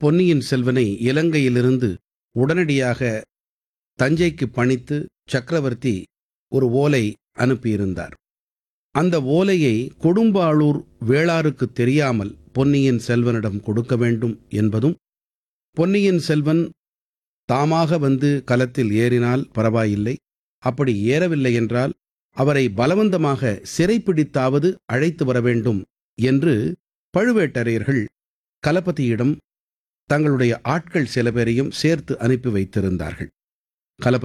பொன்னியின் செல்வனை இலங்கையிலிருந்து உடனடியாக தஞ்சைக்கு பணித்து சக்கரவர்த்தி ஒரு ஓலை அனுப்பியிருந்தார் அந்த ஓலையை கொடும்பாளூர் வேளாருக்கு தெரியாமல் பொன்னியின் செல்வனிடம் கொடுக்க வேண்டும் என்பதும் பொன்னியின் செல்வன் தாமாக வந்து கலத்தில் ஏறினால் பரவாயில்லை அப்படி ஏறவில்லை என்றால் அவரை பலவந்தமாக சிறைப்பிடித்தாவது அழைத்து வர வேண்டும் என்று பழுவேட்டரையர்கள் கலபதியிடம் தங்களுடைய ஆட்கள் சில பேரையும் சேர்த்து அனுப்பி வைத்திருந்தார்கள் கலபதி